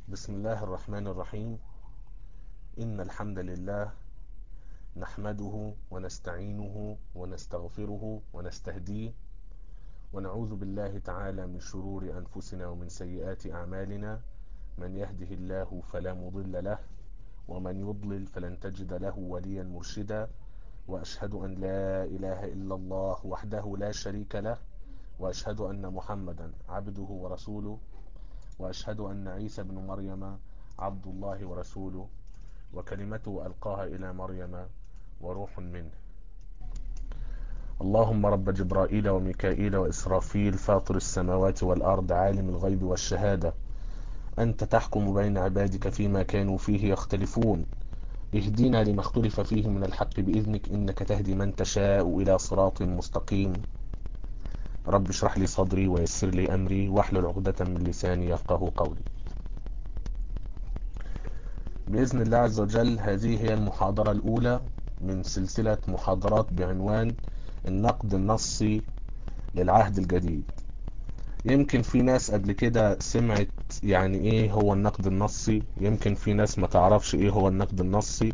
بسم الله الرحمن الرحيم إن الحمد لله نحمده ونستعينه ونستغفره ونستهديه ونعوذ بالله تعالى من شرور أنفسنا ومن سيئات أعمالنا من يهده الله فلا مضل له ومن يضلل فلن تجد له وليا مرشدا وأشهد أن لا إله إلا الله وحده لا شريك له وأشهد أن محمدا عبده ورسوله وأشهد أن عيسى بن مريم عبد الله ورسوله وكلمته ألقاها إلى مريم وروح منه اللهم رب جبرائيل وميكائيل وإسرافيل فاطر السماوات والأرض عالم الغيب والشهادة أنت تحكم بين عبادك فيما كانوا فيه يختلفون اهدنا لما اختلف فيه من الحق بإذنك إنك تهدي من تشاء إلى صراط مستقيم رب اشرح لي صدري ويسر لي أمري واحلل عقدة من لساني يفقه قولي بإذن الله عز وجل هذه هي المحاضرة الأولى من سلسلة محاضرات بعنوان النقد النصي للعهد الجديد يمكن في ناس قبل كده سمعت يعني ايه هو النقد النصي يمكن في ناس ما تعرفش ايه هو النقد النصي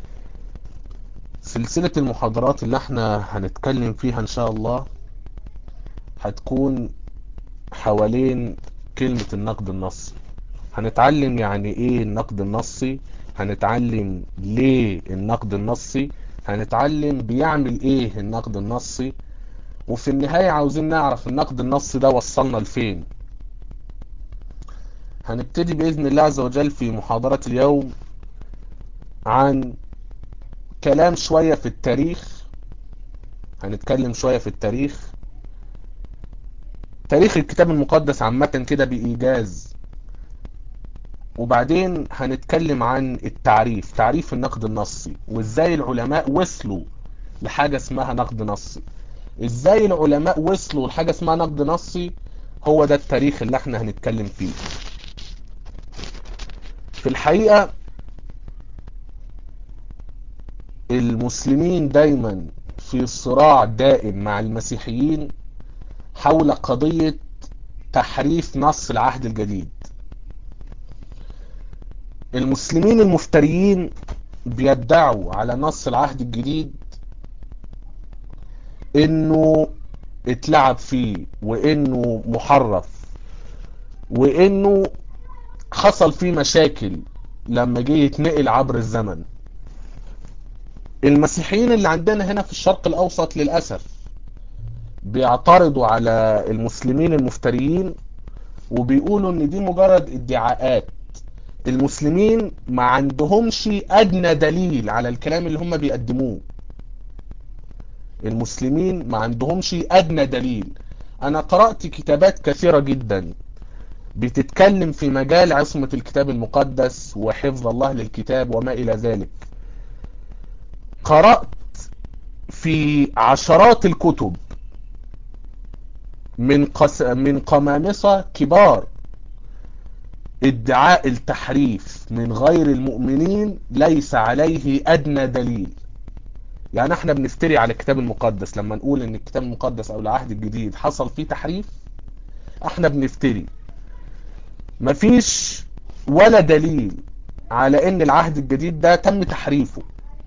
سلسلة المحاضرات اللي احنا هنتكلم فيها ان شاء الله هتكون حوالين كلمة النقد النصي هنتعلم يعني ايه النقد النصي هنتعلم ليه النقد النصي هنتعلم بيعمل ايه النقد النصي وفي النهاية عاوزين نعرف النقد النصي ده وصلنا لفين هنبتدي بإذن الله عز وجل في محاضرة اليوم عن كلام شوية في التاريخ هنتكلم شوية في التاريخ تاريخ الكتاب المقدس عامة كده بإيجاز وبعدين هنتكلم عن التعريف تعريف النقد النصي وازاي العلماء وصلوا لحاجة اسمها نقد نصي ازاي العلماء وصلوا لحاجة اسمها نقد نصي هو ده التاريخ اللي احنا هنتكلم فيه في الحقيقة المسلمين دايما في صراع دائم مع المسيحيين حول قضية تحريف نص العهد الجديد المسلمين المفتريين بيدعوا على نص العهد الجديد انه اتلعب فيه وانه محرف وانه حصل فيه مشاكل لما جه يتنقل عبر الزمن المسيحيين اللي عندنا هنا في الشرق الاوسط للاسف بيعترضوا على المسلمين المفتريين وبيقولوا ان دي مجرد ادعاءات المسلمين ما عندهمش ادنى دليل على الكلام اللي هم بيقدموه المسلمين ما عندهمش ادنى دليل انا قرأت كتابات كثيرة جدا بتتكلم في مجال عصمة الكتاب المقدس وحفظ الله للكتاب وما الى ذلك قرأت في عشرات الكتب من قس... من قمامصة كبار ادعاء التحريف من غير المؤمنين ليس عليه ادنى دليل يعني احنا بنفتري على الكتاب المقدس لما نقول ان الكتاب المقدس او العهد الجديد حصل فيه تحريف احنا بنفتري مفيش ولا دليل على ان العهد الجديد ده تم تحريفه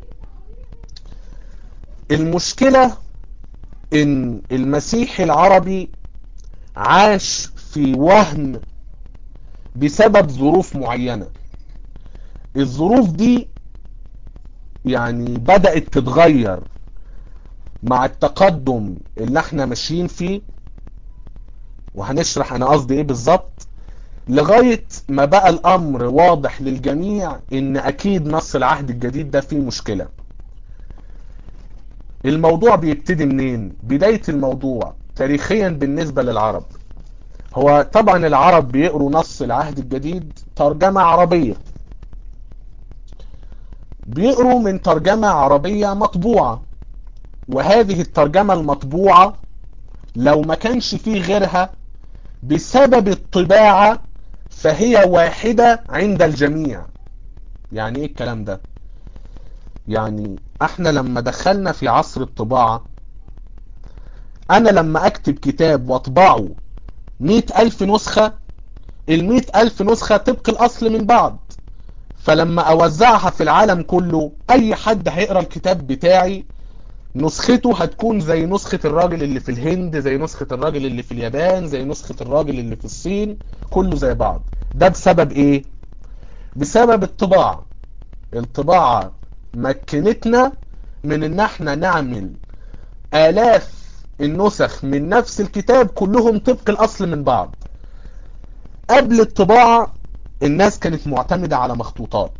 المشكلة ان المسيحي العربي عاش في وهم بسبب ظروف معينة الظروف دي يعني بدأت تتغير مع التقدم اللي احنا ماشيين فيه وهنشرح انا قصدي ايه بالظبط لغاية ما بقى الامر واضح للجميع ان اكيد نص العهد الجديد ده فيه مشكلة الموضوع بيبتدي منين بداية الموضوع تاريخيا بالنسبة للعرب هو طبعا العرب بيقروا نص العهد الجديد ترجمة عربية بيقروا من ترجمة عربية مطبوعة وهذه الترجمة المطبوعة لو ما كانش فيه غيرها بسبب الطباعة فهي واحدة عند الجميع يعني ايه الكلام ده يعني احنا لما دخلنا في عصر الطباعة انا لما اكتب كتاب واطبعه مئة الف نسخة المئة ألف نسخة طبق الأصل من بعض فلما أوزعها في العالم كله أي حد هيقرأ الكتاب بتاعي نسخته هتكون زي نسخة الراجل اللي في الهند زي نسخة الراجل اللي في اليابان زي نسخة الراجل اللي في الصين كله زي بعض ده بسبب ايه بسبب الطباعة الطباعة مكنتنا من ان احنا نعمل الاف النسخ من نفس الكتاب كلهم طبق الاصل من بعض قبل الطباعة الناس كانت معتمدة على مخطوطات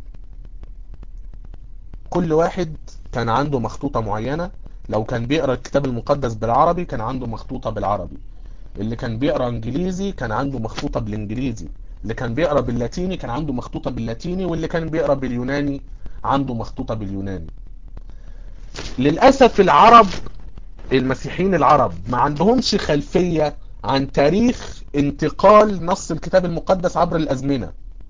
كل واحد كان عنده مخطوطة معينة لو كان بيقرأ الكتاب المقدس بالعربي كان عنده مخطوطة بالعربي اللي كان بيقرأ انجليزي كان عنده مخطوطة بالانجليزي اللي كان بيقرأ باللاتيني كان عنده مخطوطة باللاتيني واللي كان بيقرأ باليوناني عنده مخطوطة باليوناني للأسف العرب المسيحيين العرب ما عندهمش خلفية عن تاريخ انتقال نص الكتاب المقدس عبر الأزمنة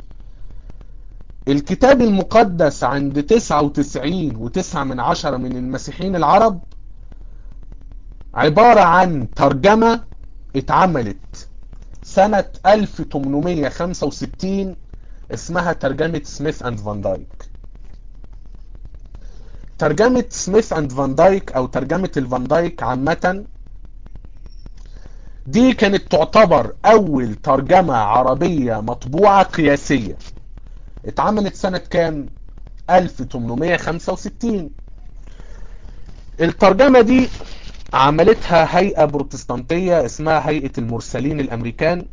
الكتاب المقدس عند 99 وتسعة من عشرة من المسيحيين العرب عبارة عن ترجمة اتعملت سنة 1865 اسمها ترجمة سميث اند فان دايك ترجمة سميث اند فان دايك او ترجمة الفان دايك عامة دي كانت تعتبر اول ترجمة عربية مطبوعة قياسية اتعملت سنة كام 1865 الترجمة دي عملتها هيئة بروتستانتية اسمها هيئة المرسلين الامريكان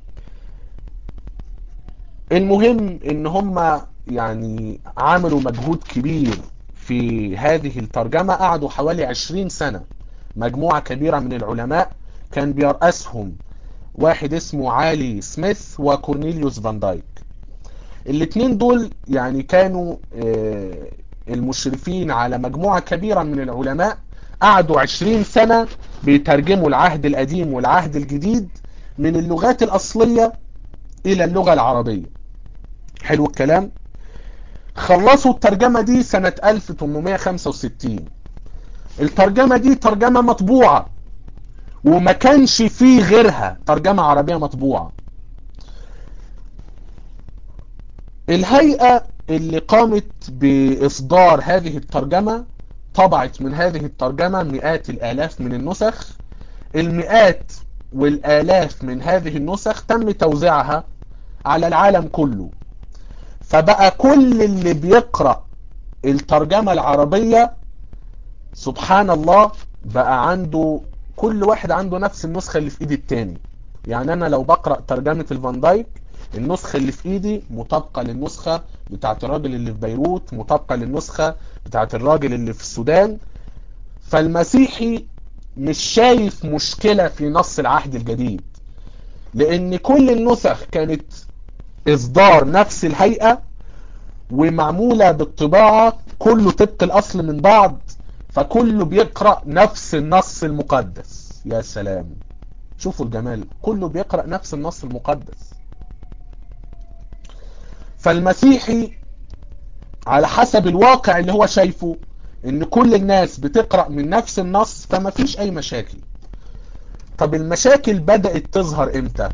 المهم ان هم يعني عملوا مجهود كبير في هذه الترجمة قعدوا حوالي 20 سنة مجموعة كبيرة من العلماء كان بيرأسهم واحد اسمه عالي سميث وكورنيليوس فان دايك الاثنين دول يعني كانوا المشرفين على مجموعة كبيرة من العلماء قعدوا 20 سنة بيترجموا العهد القديم والعهد الجديد من اللغات الأصلية إلى اللغة العربية حلو الكلام خلصوا الترجمة دي سنة 1865 الترجمة دي ترجمة مطبوعة وما كانش فيه غيرها ترجمة عربية مطبوعة الهيئة اللي قامت بإصدار هذه الترجمة طبعت من هذه الترجمة مئات الآلاف من النسخ المئات والآلاف من هذه النسخ تم توزيعها على العالم كله فبقى كل اللي بيقرأ الترجمة العربية سبحان الله بقى عنده كل واحد عنده نفس النسخة اللي في ايد التاني يعني انا لو بقرأ ترجمة الفان دايك النسخة اللي في ايدي مطابقة للنسخة بتاعت الراجل اللي في بيروت مطابقة للنسخة بتاعت الراجل اللي في السودان فالمسيحي مش شايف مشكلة في نص العهد الجديد لان كل النسخ كانت اصدار نفس الهيئة ومعمولة بالطباعة كله طبق الاصل من بعض فكله بيقرأ نفس النص المقدس يا سلام شوفوا الجمال كله بيقرأ نفس النص المقدس فالمسيحي على حسب الواقع اللي هو شايفه ان كل الناس بتقرأ من نفس النص فما فيش اي مشاكل طب المشاكل بدأت تظهر امتى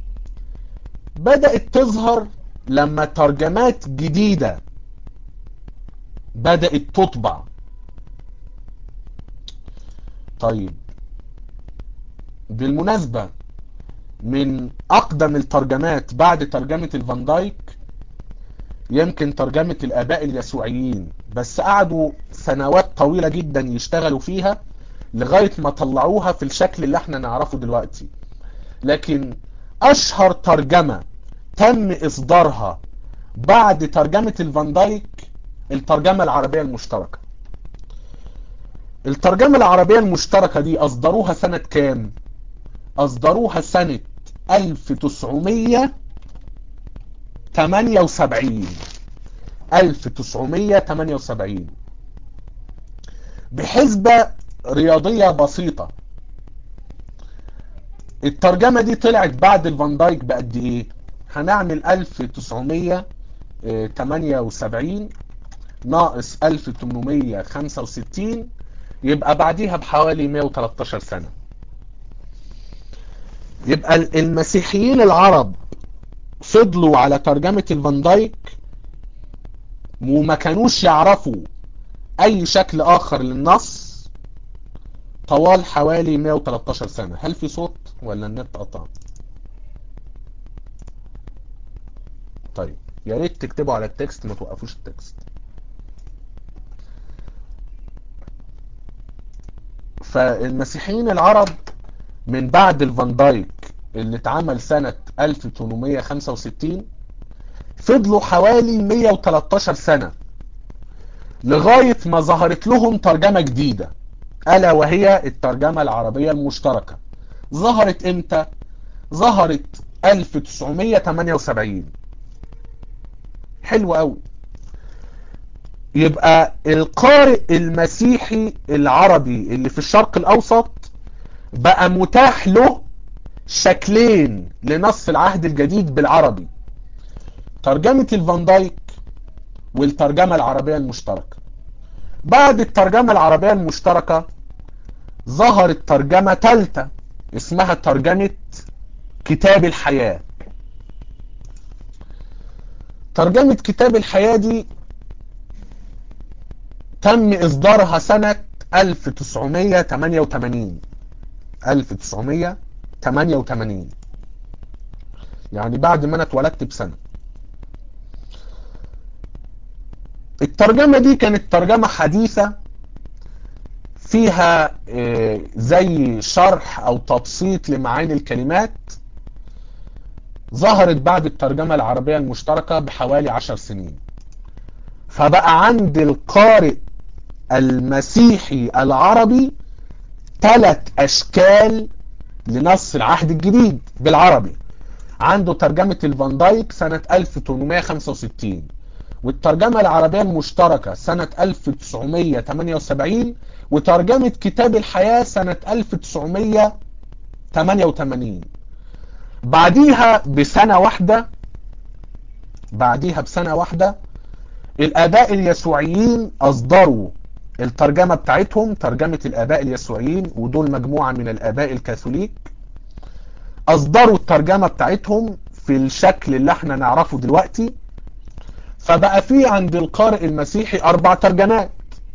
بدأت تظهر لما ترجمات جديدة بدأت تطبع طيب بالمناسبة من اقدم الترجمات بعد ترجمة الفان دايك يمكن ترجمة الاباء اليسوعيين بس قعدوا سنوات طويلة جدا يشتغلوا فيها لغاية ما طلعوها في الشكل اللي احنا نعرفه دلوقتي لكن اشهر ترجمة تم اصدارها بعد ترجمة الفان دايك الترجمة العربية المشتركة الترجمة العربية المشتركة دي اصدروها سنة كام اصدروها سنة 1978 1978 بحسبة رياضية بسيطة الترجمة دي طلعت بعد الفان دايك بقد ايه هنعمل 1978 ناقص 1865 يبقى بعديها بحوالي 113 سنة يبقى المسيحيين العرب فضلوا على ترجمة الفان دايك وما كانوش يعرفوا اي شكل اخر للنص طوال حوالي 113 سنة هل في صوت ولا النت قطع طيب يا ريت تكتبوا على التكست ما توقفوش التكست فالمسيحيين العرب من بعد الفان دايك اللي اتعمل سنة 1865 فضلوا حوالي 113 سنة لغاية ما ظهرت لهم ترجمة جديدة ألا وهي الترجمة العربية المشتركة ظهرت امتى؟ ظهرت 1978 حلو قوي يبقى القارئ المسيحي العربي اللي في الشرق الأوسط بقى متاح له شكلين لنص العهد الجديد بالعربي ترجمة الفان دايك والترجمة العربية المشتركة بعد الترجمة العربية المشتركة ظهرت ترجمة ثالثة اسمها ترجمة كتاب الحياة ترجمة كتاب الحياة دي تم إصدارها سنة 1988 1988 يعني بعد ما أنا اتولدت بسنة الترجمة دي كانت ترجمة حديثة فيها زي شرح او تبسيط لمعاني الكلمات ظهرت بعد الترجمة العربية المشتركة بحوالي عشر سنين فبقى عند القارئ المسيحي العربي ثلاث اشكال لنص العهد الجديد بالعربي عنده ترجمة الفان دايك سنة 1865 والترجمة العربية المشتركة سنة 1978 وترجمة كتاب الحياة سنة 1988 بعديها بسنة واحدة بعديها بسنة واحدة الآباء اليسوعيين أصدروا الترجمة بتاعتهم ترجمة الآباء اليسوعيين ودول مجموعة من الآباء الكاثوليك أصدروا الترجمة بتاعتهم في الشكل اللي احنا نعرفه دلوقتي فبقى في عند القارئ المسيحي أربع ترجمات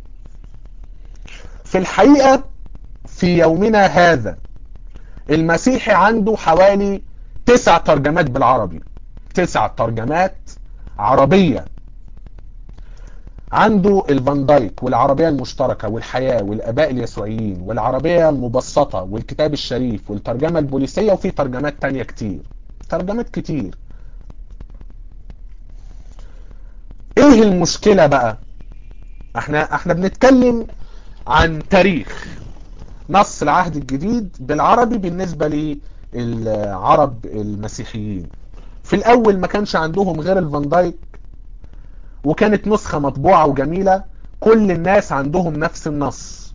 في الحقيقة في يومنا هذا المسيحي عنده حوالي تسع ترجمات بالعربي تسع ترجمات عربية عنده الفان دايك والعربية المشتركة والحياة والآباء اليسوعيين والعربية المبسطة والكتاب الشريف والترجمة البوليسية وفي ترجمات تانية كتير ترجمات كتير ايه المشكلة بقى احنا احنا بنتكلم عن تاريخ نص العهد الجديد بالعربي بالنسبة للعرب المسيحيين في الاول ما كانش عندهم غير الفان دايك وكانت نسخة مطبوعة وجميلة كل الناس عندهم نفس النص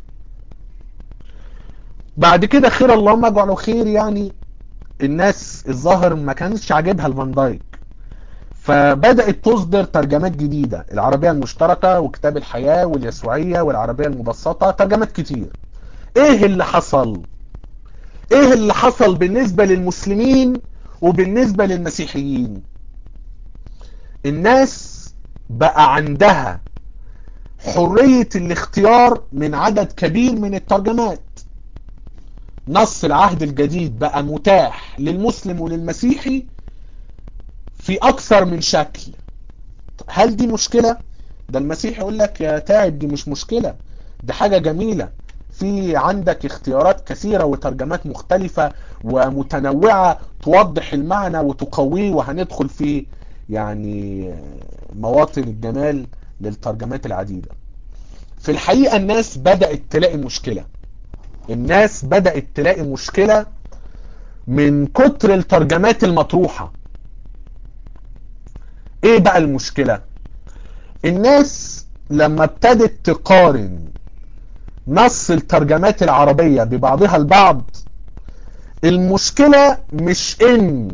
بعد كده خير اللهم اجعله خير يعني الناس الظاهر ما كانش عاجبها الفان دايك فبدأت تصدر ترجمات جديدة العربية المشتركة وكتاب الحياة واليسوعية والعربية المبسطة ترجمات كتير ايه اللي حصل ايه اللي حصل بالنسبة للمسلمين وبالنسبة للمسيحيين الناس بقى عندها حرية الاختيار من عدد كبير من الترجمات نص العهد الجديد بقى متاح للمسلم وللمسيحي في اكثر من شكل هل دي مشكلة ده المسيح يقول لك يا تعب دي مش مشكلة دي حاجة جميلة في عندك اختيارات كثيرة وترجمات مختلفة ومتنوعة توضح المعنى وتقويه وهندخل في يعني مواطن الجمال للترجمات العديدة في الحقيقة الناس بدأت تلاقي مشكلة الناس بدأت تلاقي مشكلة من كتر الترجمات المطروحة ايه بقى المشكلة الناس لما ابتدت تقارن نص الترجمات العربية ببعضها البعض المشكلة مش ان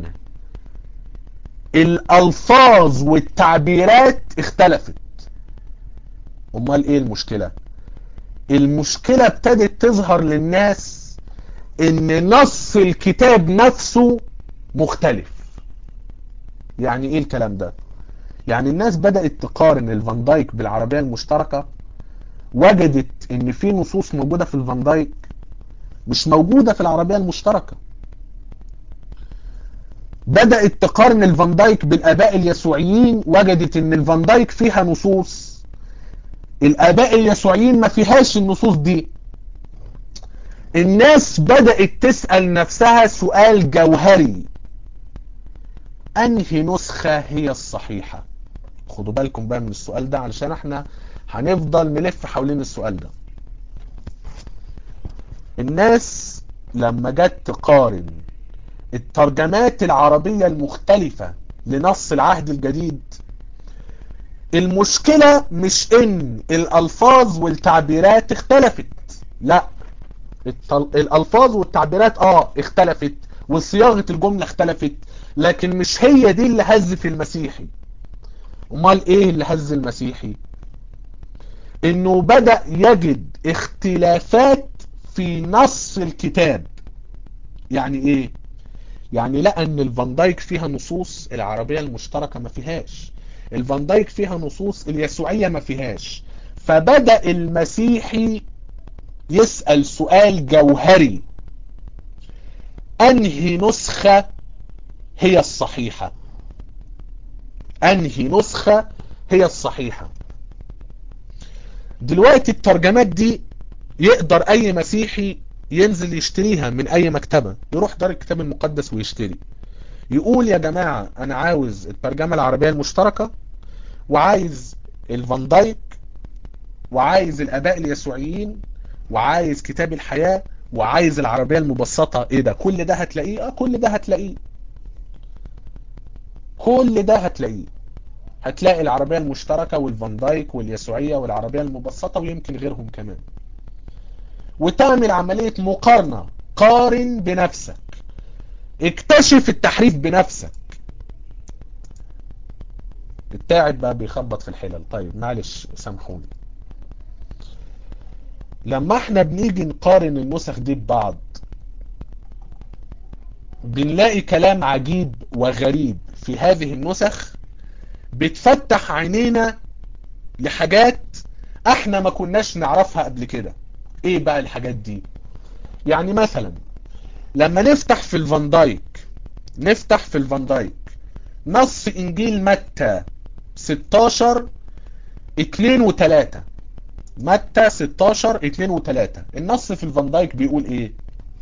الالفاظ والتعبيرات اختلفت امال ايه المشكلة المشكلة ابتدت تظهر للناس ان نص الكتاب نفسه مختلف يعني ايه الكلام ده يعني الناس بدأت تقارن الفان دايك بالعربية المشتركة وجدت ان في نصوص موجودة في الفان دايك مش موجودة في العربية المشتركة بدأت تقارن الفان دايك بالآباء اليسوعيين وجدت ان الفان دايك فيها نصوص الآباء اليسوعيين ما فيهاش النصوص دي الناس بدأت تسأل نفسها سؤال جوهري أنهي نسخة هي الصحيحة خدوا بالكم بقى من السؤال ده علشان احنا هنفضل نلف حوالين السؤال ده الناس لما جت تقارن الترجمات العربية المختلفة لنص العهد الجديد المشكلة مش ان الالفاظ والتعبيرات اختلفت لا الالفاظ والتعبيرات اه اختلفت وصياغة الجملة اختلفت لكن مش هي دي اللي هزت المسيحي امال ايه اللي هز المسيحي انه بدأ يجد اختلافات في نص الكتاب يعني ايه يعني لقى ان الفان دايك فيها نصوص العربية المشتركة ما فيهاش الفان دايك فيها نصوص اليسوعية ما فيهاش فبدأ المسيحي يسأل سؤال جوهري انهي نسخة هي الصحيحة انهي نسخة هي الصحيحة دلوقتي الترجمات دي يقدر اي مسيحي ينزل يشتريها من اي مكتبة يروح دار الكتاب المقدس ويشتري يقول يا جماعة انا عاوز الترجمة العربية المشتركة وعايز الفان دايك وعايز الاباء اليسوعيين وعايز كتاب الحياة وعايز العربية المبسطة ايه ده كل ده هتلاقيه اه كل ده هتلاقيه كل ده هتلاقيه هتلاقي العربية المشتركة والفان دايك واليسوعية والعربية المبسطة ويمكن غيرهم كمان وتعمل عملية مقارنة قارن بنفسك اكتشف التحريف بنفسك التاعب بقى بيخبط في الحلل طيب معلش سامحوني لما احنا بنيجي نقارن النسخ دي ببعض بنلاقي كلام عجيب وغريب في هذه النسخ بتفتح عينينا لحاجات احنا ما كناش نعرفها قبل كده ايه بقى الحاجات دي يعني مثلا لما نفتح في الفان دايك نفتح في الفان دايك نص انجيل متى 16 2 و3 متى 16 2 و3 النص في الفان دايك بيقول ايه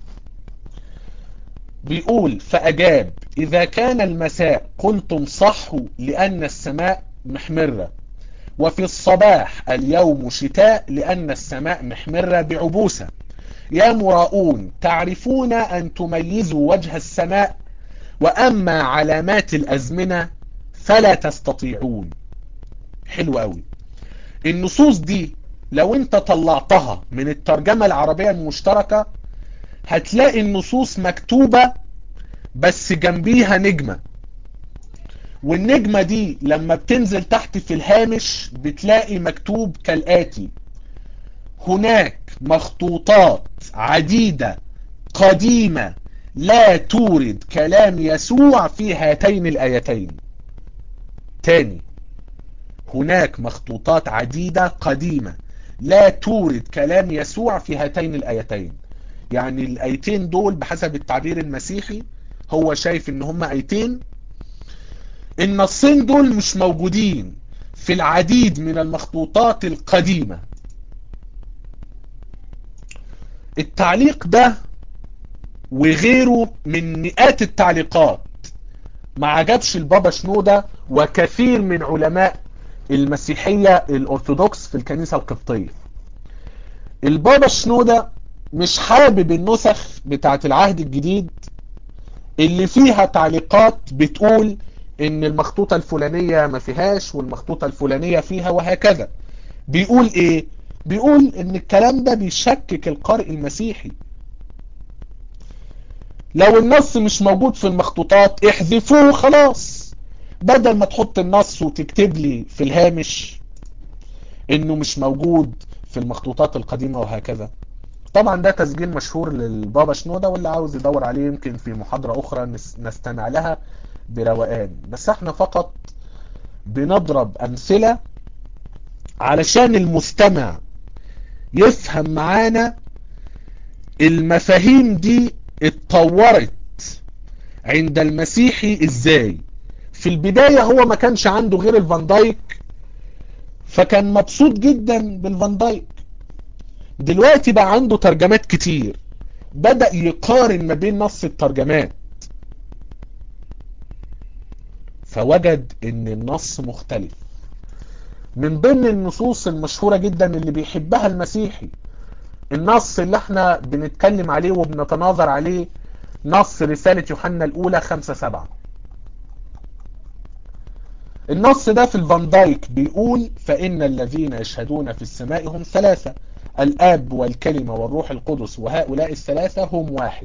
بيقول فأجاب إذا كان المساء قلتم صحوا لأن السماء محمرة وفي الصباح اليوم شتاء لأن السماء محمرة بعبوسة يا مراؤون تعرفون أن تميزوا وجه السماء وأما علامات الأزمنة فلا تستطيعون حلو قوي النصوص دي لو انت طلعتها من الترجمة العربية المشتركة هتلاقي النصوص مكتوبة بس جنبيها نجمة والنجمة دي لما بتنزل تحت في الهامش بتلاقي مكتوب كالآتي هناك مخطوطات عديدة قديمة لا تورد كلام يسوع في هاتين الآيتين تاني هناك مخطوطات عديدة قديمة لا تورد كلام يسوع في هاتين الآيتين يعني الآيتين دول بحسب التعبير المسيحي هو شايف ان هما آيتين النصين دول مش موجودين في العديد من المخطوطات القديمة التعليق ده وغيره من مئات التعليقات ما عجبش البابا شنودة وكثير من علماء المسيحية الأرثوذكس في الكنيسة القبطية البابا شنودة مش حابب النسخ بتاعت العهد الجديد اللي فيها تعليقات بتقول ان المخطوطة الفلانية ما فيهاش والمخطوطة الفلانية فيها وهكذا بيقول ايه بيقول ان الكلام ده بيشكك القارئ المسيحي لو النص مش موجود في المخطوطات احذفوه خلاص بدل ما تحط النص وتكتب لي في الهامش انه مش موجود في المخطوطات القديمة وهكذا طبعا ده تسجيل مشهور للبابا شنودة واللي عاوز يدور عليه يمكن في محاضرة اخرى نستمع لها بروقان بس احنا فقط بنضرب امثلة علشان المستمع يفهم معانا المفاهيم دي اتطورت عند المسيحي ازاي في البداية هو ما كانش عنده غير الفان دايك فكان مبسوط جدا بالفان دايك دلوقتي بقى عنده ترجمات كتير بدأ يقارن ما بين نص الترجمات فوجد ان النص مختلف من ضمن النصوص المشهورة جدا اللي بيحبها المسيحي النص اللي احنا بنتكلم عليه وبنتناظر عليه نص رسالة يوحنا الاولى خمسة سبعة النص ده في الفان دايك بيقول فإن الذين يشهدون في السماء هم ثلاثة الآب والكلمة والروح القدس وهؤلاء الثلاثة هم واحد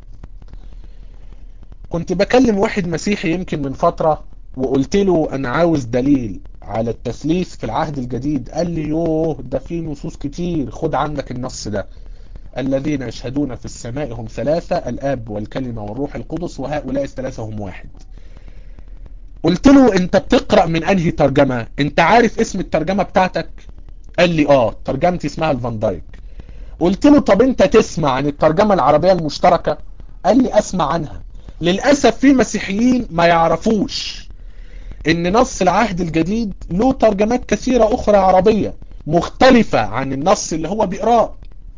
كنت بكلم واحد مسيحي يمكن من فترة وقلت له أنا عاوز دليل على التثليث في العهد الجديد قال لي يوه ده في نصوص كتير خد عندك النص ده الذين يشهدون في السماء هم ثلاثة الآب والكلمة والروح القدس وهؤلاء الثلاثة هم واحد قلت له انت بتقرأ من انهي ترجمة انت عارف اسم الترجمة بتاعتك قال لي اه ترجمتي اسمها الفان دايك قلت له طب انت تسمع عن الترجمة العربية المشتركة قال لي اسمع عنها للأسف في مسيحيين ما يعرفوش ان نص العهد الجديد له ترجمات كثيرة اخرى عربية مختلفة عن النص اللي هو بيقراه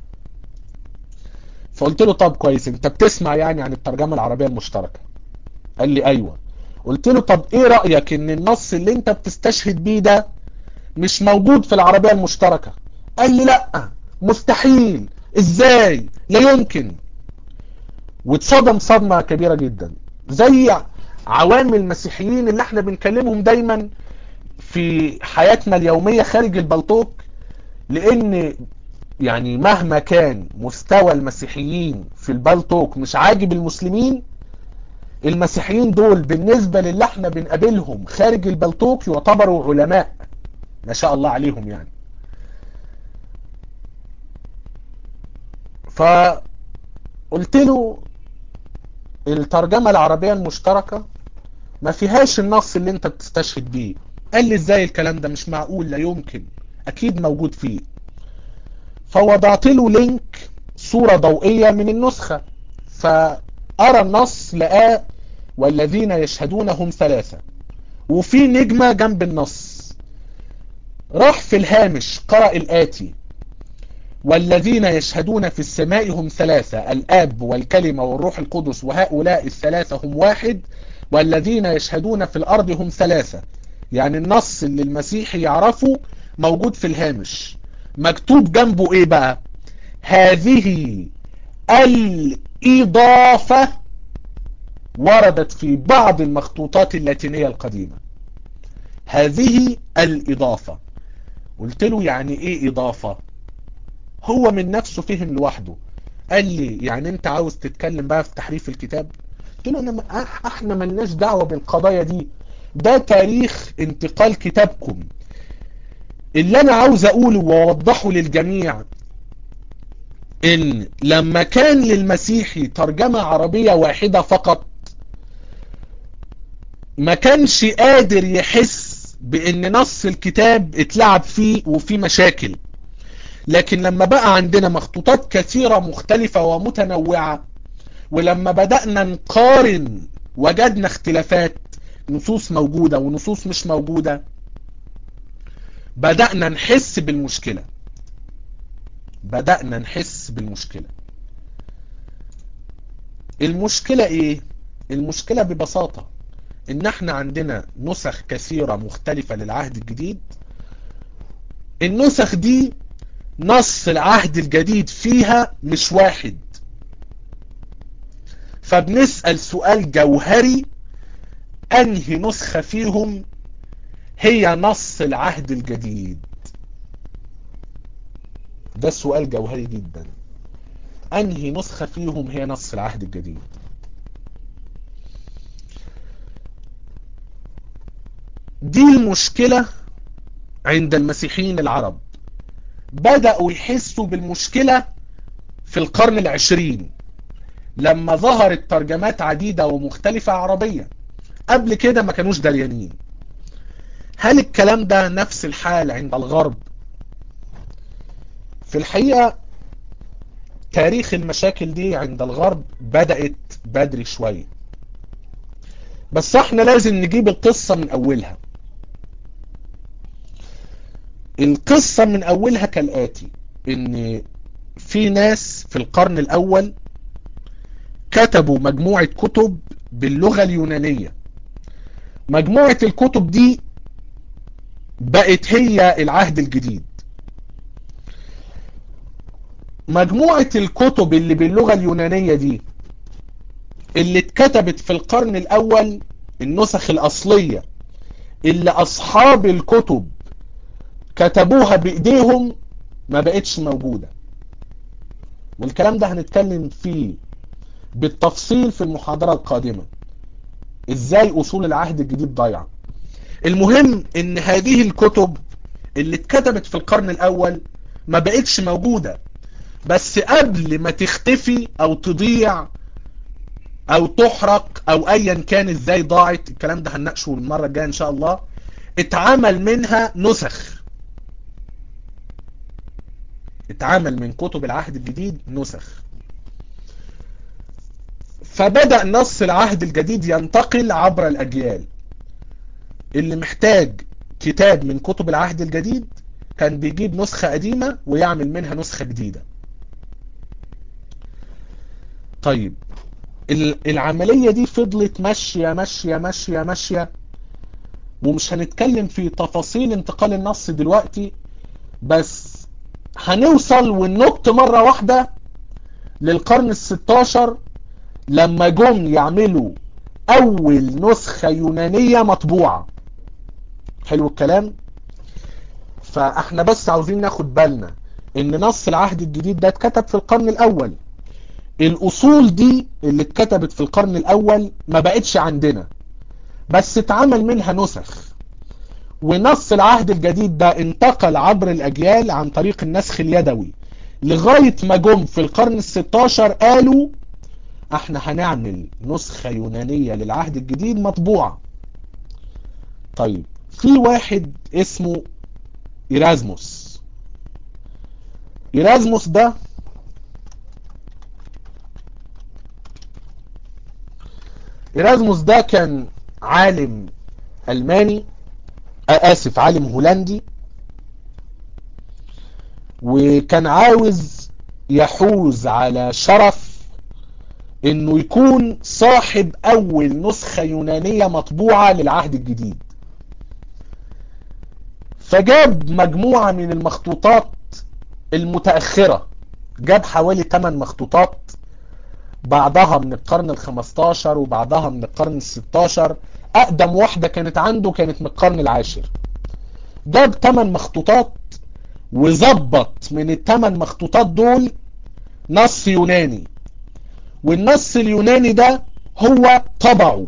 فقلت له طب كويس انت بتسمع يعني عن الترجمة العربية المشتركة قال لي ايوه قلت له طب ايه رأيك ان النص اللي انت بتستشهد بيه ده مش موجود في العربية المشتركة قال لي لا مستحيل ازاي لا يمكن واتصدم صدمة كبيرة جدا زي عوام المسيحيين اللي احنا بنكلمهم دايما في حياتنا اليومية خارج البلطوك لان يعني مهما كان مستوى المسيحيين في البلطوك مش عاجب المسلمين المسيحيين دول بالنسبة للي احنا بنقابلهم خارج البلطوك يعتبروا علماء ما شاء الله عليهم يعني فقلت له الترجمة العربية المشتركة ما فيهاش النص اللي انت بتستشهد بيه قال لي ازاي الكلام ده مش معقول لا يمكن اكيد موجود فيه فوضعت له لينك صورة ضوئية من النسخة فأرى النص لقاه والذين يشهدون هم ثلاثة وفي نجمة جنب النص راح في الهامش قرأ الآتي والذين يشهدون في السماء هم ثلاثة الآب والكلمة والروح القدس وهؤلاء الثلاثة هم واحد والذين يشهدون في الأرض هم ثلاثة يعني النص اللي المسيح يعرفه موجود في الهامش مكتوب جنبه ايه بقى هذه الإضافة وردت في بعض المخطوطات اللاتينية القديمة هذه الإضافة قلت له يعني ايه إضافة هو من نفسه فهم لوحده قال لي يعني انت عاوز تتكلم بقى في تحريف الكتاب قلت له انا احنا ملناش دعوة بالقضايا دي ده تاريخ انتقال كتابكم اللي انا عاوز اقوله واوضحه للجميع ان لما كان للمسيحي ترجمة عربية واحدة فقط ما كانش قادر يحس بان نص الكتاب اتلعب فيه وفيه مشاكل لكن لما بقى عندنا مخطوطات كثيرة مختلفة ومتنوعة ولما بدأنا نقارن وجدنا اختلافات نصوص موجودة ونصوص مش موجودة بدأنا نحس بالمشكلة بدأنا نحس بالمشكلة المشكلة ايه المشكلة ببساطة ان احنا عندنا نسخ كثيرة مختلفة للعهد الجديد النسخ دي نص العهد الجديد فيها مش واحد فبنسأل سؤال جوهري انهي نسخة فيهم هي نص العهد الجديد ده سؤال جوهري جدا انهي نسخة فيهم هي نص العهد الجديد دي المشكلة عند المسيحيين العرب بدأوا يحسوا بالمشكلة في القرن العشرين لما ظهرت ترجمات عديدة ومختلفة عربية قبل كده ما كانوش دريانين هل الكلام ده نفس الحال عند الغرب في الحقيقة تاريخ المشاكل دي عند الغرب بدأت بدري شوية بس احنا لازم نجيب القصة من اولها القصة من اولها كالآتي ان في ناس في القرن الاول كتبوا مجموعة كتب باللغة اليونانية مجموعة الكتب دي بقت هي العهد الجديد مجموعة الكتب اللي باللغة اليونانية دي اللي اتكتبت في القرن الاول النسخ الاصلية اللي اصحاب الكتب كتبوها بايديهم ما بقتش موجودة والكلام ده هنتكلم فيه بالتفصيل في المحاضرة القادمة ازاي اصول العهد الجديد ضايعة المهم ان هذه الكتب اللي اتكتبت في القرن الاول ما بقتش موجودة بس قبل ما تختفي او تضيع او تحرق او ايا كان ازاي ضاعت الكلام ده هنناقشه المرة الجاية ان شاء الله اتعمل منها نسخ اتعمل من كتب العهد الجديد نسخ فبدأ نص العهد الجديد ينتقل عبر الأجيال اللي محتاج كتاب من كتب العهد الجديد كان بيجيب نسخة قديمة ويعمل منها نسخة جديدة طيب العملية دي فضلت ماشية ماشية ماشية ماشية ومش هنتكلم في تفاصيل انتقال النص دلوقتي بس هنوصل وننط مرة واحدة للقرن الستاشر لما جم يعملوا اول نسخة يونانية مطبوعة حلو الكلام فاحنا بس عاوزين ناخد بالنا ان نص العهد الجديد ده اتكتب في القرن الاول الاصول دي اللي اتكتبت في القرن الاول ما بقتش عندنا بس اتعمل منها نسخ ونص العهد الجديد ده انتقل عبر الاجيال عن طريق النسخ اليدوي لغاية ما جم في القرن الستاشر قالوا احنا هنعمل نسخة يونانية للعهد الجديد مطبوعة طيب في واحد اسمه إيرازموس إيرازموس ده إيرازموس ده كان عالم ألماني آسف عالم هولندي وكان عاوز يحوز على شرف انه يكون صاحب اول نسخة يونانية مطبوعة للعهد الجديد فجاب مجموعة من المخطوطات المتأخرة جاب حوالي 8 مخطوطات بعضها من القرن ال15 وبعضها من القرن ال16 اقدم واحدة كانت عنده كانت من القرن العاشر جاب 8 مخطوطات وظبط من الثمان مخطوطات دول نص يوناني والنص اليوناني ده هو طبعه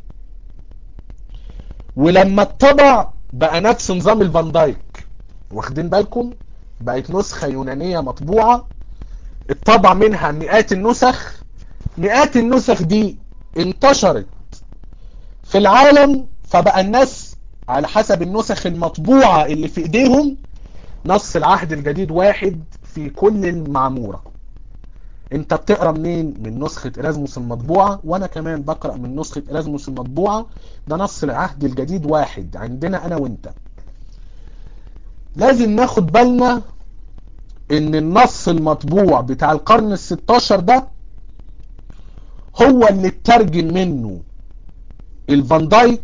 ولما اتطبع بقى نفس نظام الفان دايك واخدين بالكم بقت نسخة يونانية مطبوعة اتطبع منها مئات النسخ مئات النسخ دي انتشرت في العالم فبقى الناس على حسب النسخ المطبوعة اللي في ايديهم نص العهد الجديد واحد في كل المعمورة انت بتقرا منين من نسخة إرازموس المطبوعة وانا كمان بقرأ من نسخة إرازموس المطبوعة ده نص العهد الجديد واحد عندنا انا وانت لازم ناخد بالنا ان النص المطبوع بتاع القرن الستاشر ده هو اللي اترجم منه الفان دايك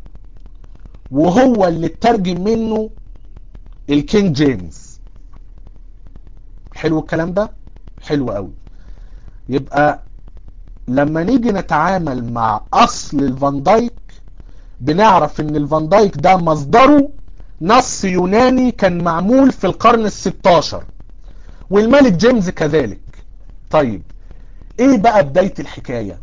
وهو اللي اترجم منه الكينج جيمس حلو الكلام ده حلو قوي يبقى لما نيجي نتعامل مع اصل الفان دايك بنعرف ان الفان دايك ده مصدره نص يوناني كان معمول في القرن الستاشر والملك جيمس كذلك طيب ايه بقى بداية الحكاية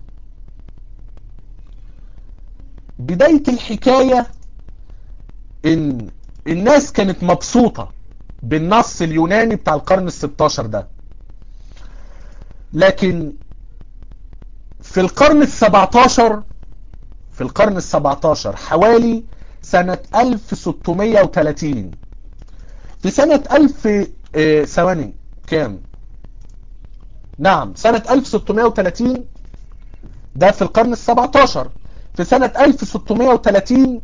بداية الحكاية ان الناس كانت مبسوطة بالنص اليوناني بتاع القرن الستاشر ده لكن في القرن السبعتاشر في القرن السبعتاشر حوالي سنة 1630 في سنة 1000 اه ثواني كام نعم سنة 1630 ده في القرن السبعتاشر في سنة 1630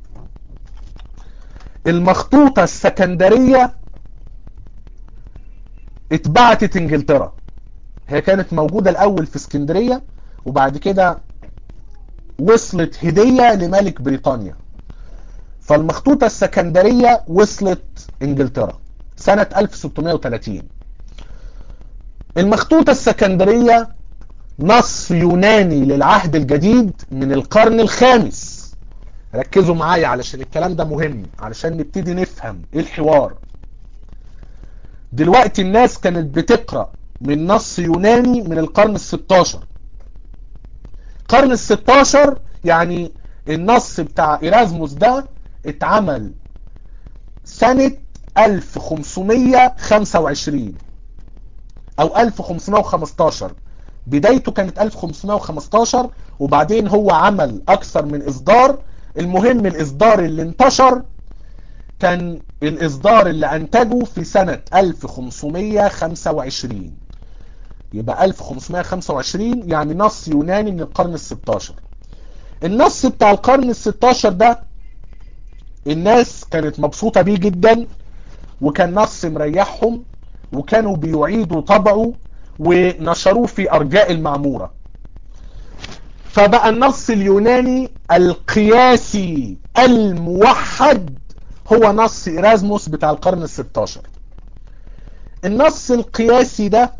المخطوطة السكندرية اتبعتت انجلترا هي كانت موجودة الاول في اسكندرية وبعد كده وصلت هدية لملك بريطانيا فالمخطوطة السكندرية وصلت انجلترا سنة 1630 المخطوطة السكندرية نص يوناني للعهد الجديد من القرن الخامس ركزوا معايا علشان الكلام ده مهم علشان نبتدي نفهم ايه الحوار دلوقتي الناس كانت بتقرأ من نص يوناني من القرن الستاشر القرن الستاشر يعني النص بتاع إيرازموس ده اتعمل سنة 1525 او 1515 بدايته كانت 1515 وبعدين هو عمل اكثر من اصدار المهم الاصدار اللي انتشر كان الاصدار اللي انتجه في سنة 1525 يبقى 1525 يعني نص يوناني من القرن الستاشر النص بتاع القرن الستاشر ده الناس كانت مبسوطة بيه جدا وكان نص مريحهم وكانوا بيعيدوا طبعه ونشروه في أرجاء المعمورة فبقى النص اليوناني القياسي الموحد هو نص إيرازموس بتاع القرن الستاشر النص القياسي ده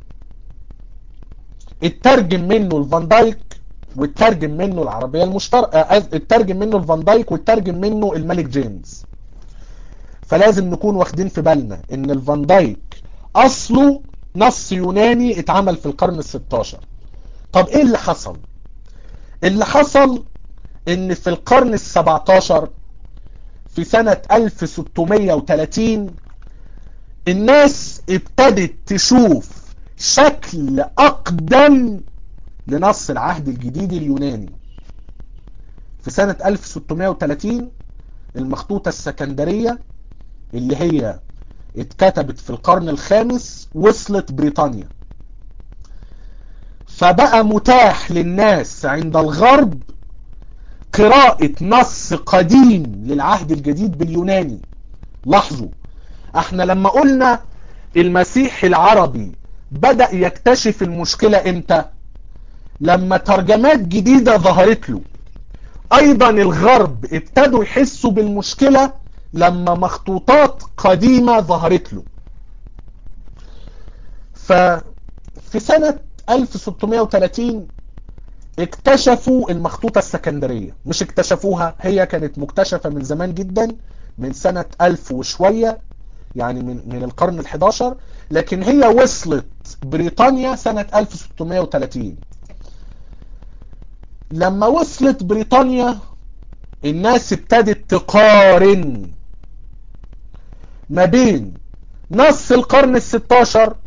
اترجم منه الفان دايك واترجم منه العربية المشتركة اترجم منه الفان دايك واترجم منه الملك جيمس فلازم نكون واخدين في بالنا ان الفان دايك اصله نص يوناني اتعمل في القرن الستاشر طب ايه اللي حصل اللي حصل ان في القرن السبعتاشر في سنة 1630 الناس ابتدت تشوف شكل اقدم لنص العهد الجديد اليوناني في سنة 1630 المخطوطة السكندرية اللي هي اتكتبت في القرن الخامس وصلت بريطانيا فبقى متاح للناس عند الغرب قراءة نص قديم للعهد الجديد باليوناني لاحظوا احنا لما قلنا المسيح العربي بدأ يكتشف المشكلة امتى لما ترجمات جديدة ظهرت له ايضا الغرب ابتدوا يحسوا بالمشكلة لما مخطوطات قديمة ظهرت له ففي سنة 1630 اكتشفوا المخطوطة السكندرية مش اكتشفوها هي كانت مكتشفة من زمان جدا من سنة 1000 وشوية يعني من, من القرن ال11 لكن هي وصلت بريطانيا سنة 1630 لما وصلت بريطانيا الناس ابتدت تقارن ما بين نص القرن الستاشر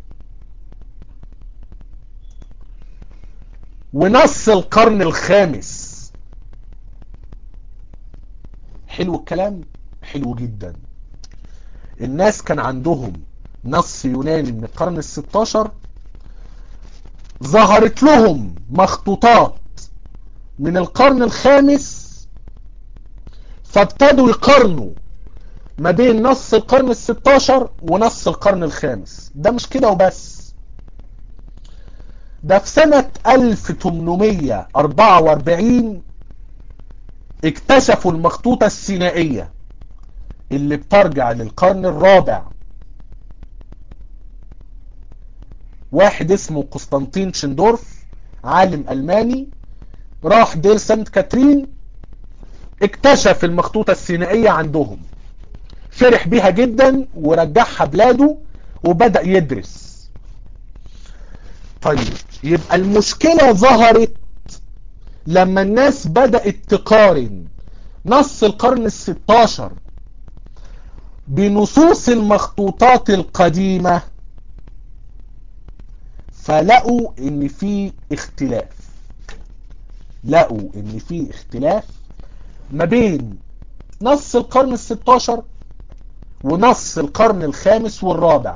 ونص القرن الخامس حلو الكلام حلو جدا الناس كان عندهم نص يوناني من القرن الستاشر ظهرت لهم مخطوطات من القرن الخامس فابتدوا يقارنوا ما بين نص القرن الستاشر ونص القرن الخامس ده مش كده وبس ده في سنة 1844 اكتشفوا المخطوطة السينائية اللي بترجع للقرن الرابع واحد اسمه قسطنطين شندورف عالم ألماني راح دير سانت كاترين اكتشف المخطوطة السينائية عندهم فرح بيها جدا ورجعها بلاده وبدأ يدرس طيب يبقى المشكلة ظهرت لما الناس بدأت تقارن نص القرن الستاشر بنصوص المخطوطات القديمة فلقوا ان في اختلاف لقوا ان في اختلاف ما بين نص القرن الستاشر ونص القرن الخامس والرابع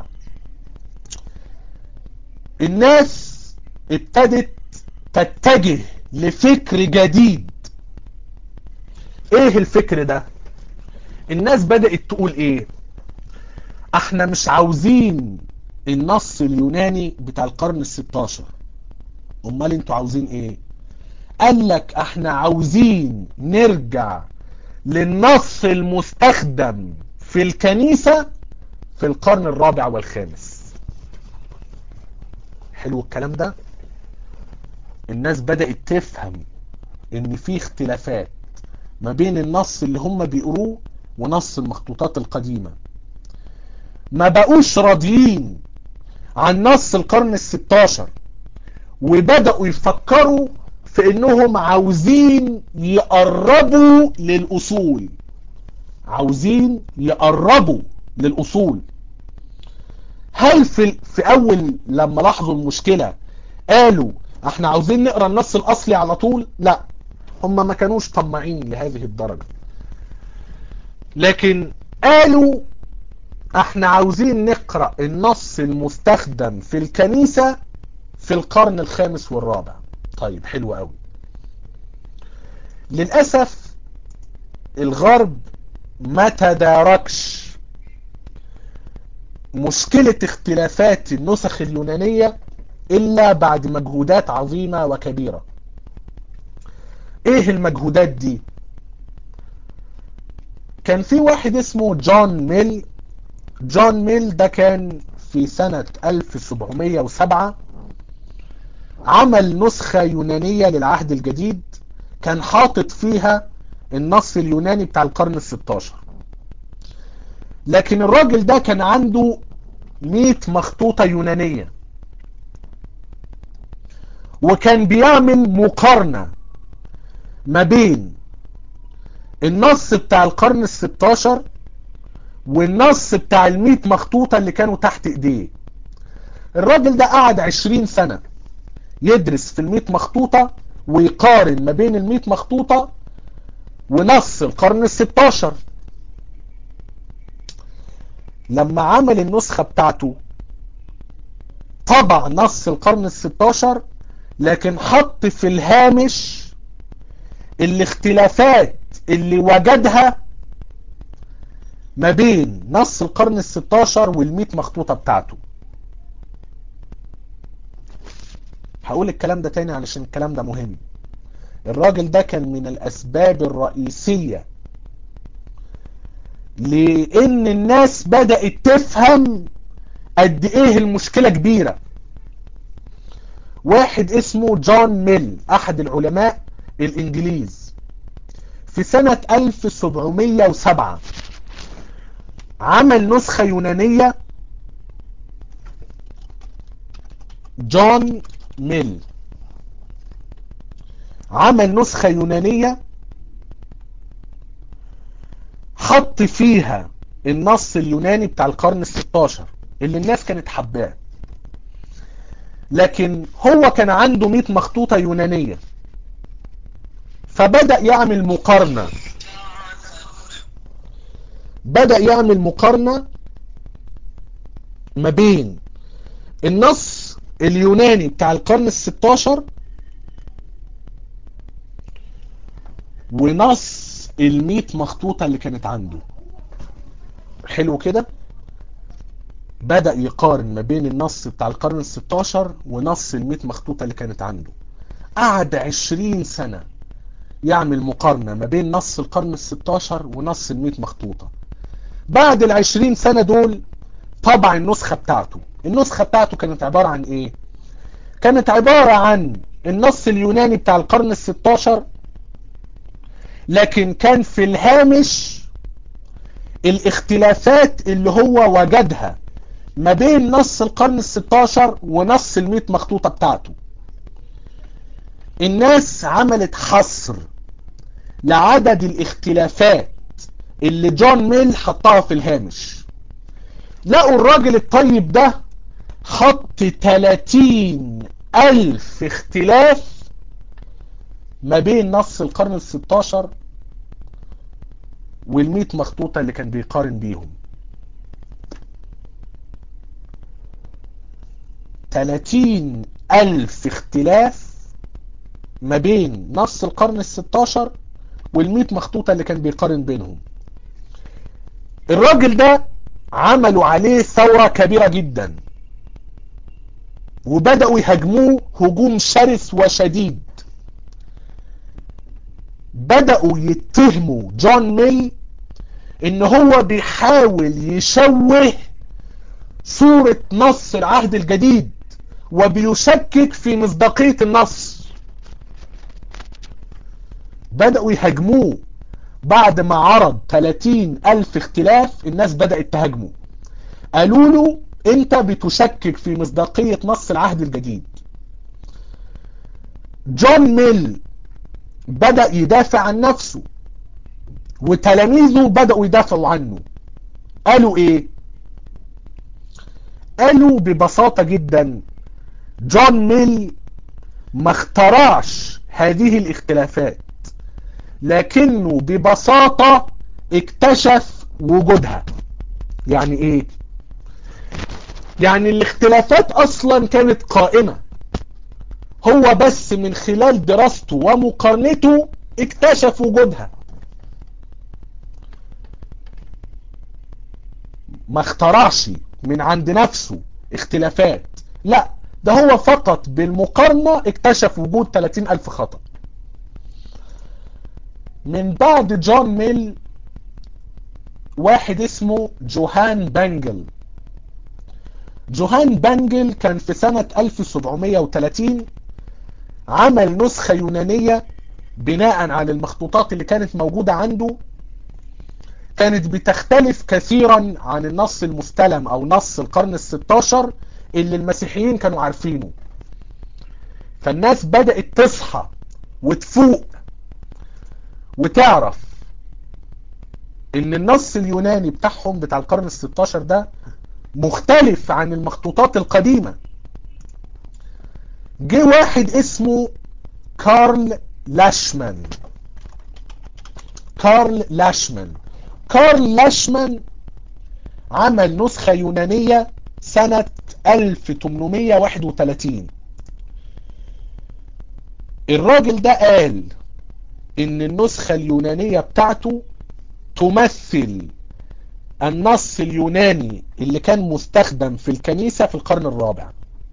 الناس ابتدت تتجه لفكر جديد ايه الفكر ده الناس بدأت تقول ايه احنا مش عاوزين النص اليوناني بتاع القرن الستاشر امال انتوا عاوزين ايه قال لك احنا عاوزين نرجع للنص المستخدم في الكنيسة في القرن الرابع والخامس حلو الكلام ده الناس بدأت تفهم ان في اختلافات ما بين النص اللي هم بيقروه ونص المخطوطات القديمة ما بقوش راضيين عن نص القرن الستاشر وبدأوا يفكروا في انهم عاوزين يقربوا للاصول عاوزين يقربوا للاصول هل في, في اول لما لاحظوا المشكلة قالوا احنا عاوزين نقرا النص الاصلي على طول لا هم ما كانوش طماعين لهذه الدرجة لكن قالوا احنا عاوزين نقرأ النص المستخدم في الكنيسة في القرن الخامس والرابع طيب حلو قوي للأسف الغرب ما تداركش مشكلة اختلافات النسخ اليونانية إلا بعد مجهودات عظيمة وكبيرة ايه المجهودات دي كان في واحد اسمه جون ميل جون ميل ده كان في سنة 1707 عمل نسخة يونانية للعهد الجديد كان حاطط فيها النص اليوناني بتاع القرن الستاشر لكن الراجل ده كان عنده 100 مخطوطة يونانية وكان بيعمل مقارنة ما بين النص بتاع القرن الستاشر والنص بتاع المية مخطوطة اللي كانوا تحت ايديه الراجل ده قعد عشرين سنة يدرس في المية مخطوطة ويقارن ما بين المية مخطوطة ونص القرن الستاشر لما عمل النسخة بتاعته طبع نص القرن الستاشر لكن حط في الهامش الاختلافات اللي وجدها ما بين نص القرن الستاشر والميت مخطوطة بتاعته هقول الكلام ده تاني علشان الكلام ده مهم الراجل ده كان من الأسباب الرئيسية لأن الناس بدأت تفهم قد إيه المشكلة كبيرة واحد اسمه جون ميل أحد العلماء الإنجليز في سنة 1707 عمل نسخة يونانية جون ميل عمل نسخة يونانية حط فيها النص اليوناني بتاع القرن الستاشر اللي الناس كانت حباه لكن هو كان عنده 100 مخطوطة يونانية فبدأ يعمل مقارنة بدأ يعمل مقارنة ما بين النص اليوناني بتاع القرن الستاشر ونص الميت مخطوطة اللي كانت عنده حلو كده بدأ يقارن ما بين النص بتاع القرن الستاشر ونص الميت مخطوطة اللي كانت عنده قعد عشرين سنة يعمل مقارنة ما بين نص القرن الستاشر ونص الميت مخطوطة بعد العشرين سنة دول طبع النسخة بتاعته النسخة بتاعته كانت عبارة عن ايه كانت عبارة عن النص اليوناني بتاع القرن الستاشر لكن كان في الهامش الاختلافات اللي هو وجدها ما بين نص القرن الستاشر ونص الميت مخطوطة بتاعته الناس عملت حصر لعدد الاختلافات اللي جون ميل حطها في الهامش لقوا الراجل الطيب ده حط 30 ألف اختلاف ما بين نص القرن الستاشر والميت مخطوطة اللي كان بيقارن بيهم 30 ألف اختلاف ما بين نص القرن الستاشر والميت مخطوطة اللي كان بيقارن بينهم الراجل ده عملوا عليه ثورة كبيرة جدا وبدأوا يهاجموه هجوم شرس وشديد بدأوا يتهموا جون ميل ان هو بيحاول يشوه صورة نص العهد الجديد وبيشكك في مصداقية النص بدأوا يهاجموه بعد ما عرض 30 ألف اختلاف الناس بدأت تهاجمه قالوا له انت بتشكك في مصداقية نص العهد الجديد جون ميل بدأ يدافع عن نفسه وتلاميذه بدأوا يدافعوا عنه قالوا ايه قالوا ببساطة جدا جون ميل ما اخترعش هذه الاختلافات لكنه ببساطة اكتشف وجودها يعني ايه يعني الاختلافات اصلا كانت قائمة هو بس من خلال دراسته ومقارنته اكتشف وجودها ما اخترعش من عند نفسه اختلافات لا ده هو فقط بالمقارنة اكتشف وجود 30 ألف خطأ من بعد جون ميل واحد اسمه جوهان بانجل جوهان بانجل كان في سنة 1730 عمل نسخة يونانية بناء على المخطوطات اللي كانت موجودة عنده كانت بتختلف كثيرا عن النص المستلم او نص القرن الستاشر اللي المسيحيين كانوا عارفينه فالناس بدأت تصحى وتفوق وتعرف ان النص اليوناني بتاعهم بتاع القرن الستاشر ده مختلف عن المخطوطات القديمة جه واحد اسمه كارل لاشمان كارل لاشمان كارل لاشمان عمل نسخة يونانية سنة 1831 الراجل ده قال ان النسخة اليونانية بتاعته تمثل النص اليوناني اللي كان مستخدم في الكنيسة في القرن الرابع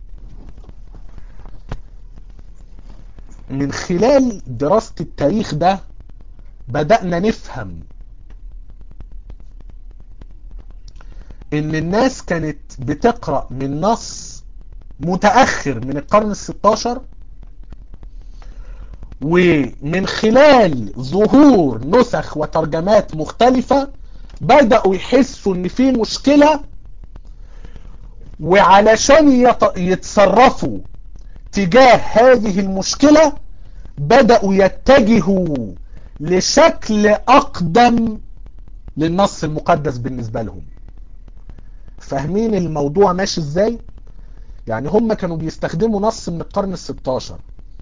من خلال دراسة التاريخ ده بدأنا نفهم ان الناس كانت بتقرأ من نص متأخر من القرن الستاشر ومن خلال ظهور نسخ وترجمات مختلفة بدأوا يحسوا ان في مشكلة وعلشان يتصرفوا تجاه هذه المشكلة بدأوا يتجهوا لشكل أقدم للنص المقدس بالنسبة لهم فاهمين الموضوع ماشي ازاي يعني هم كانوا بيستخدموا نص من القرن الستاشر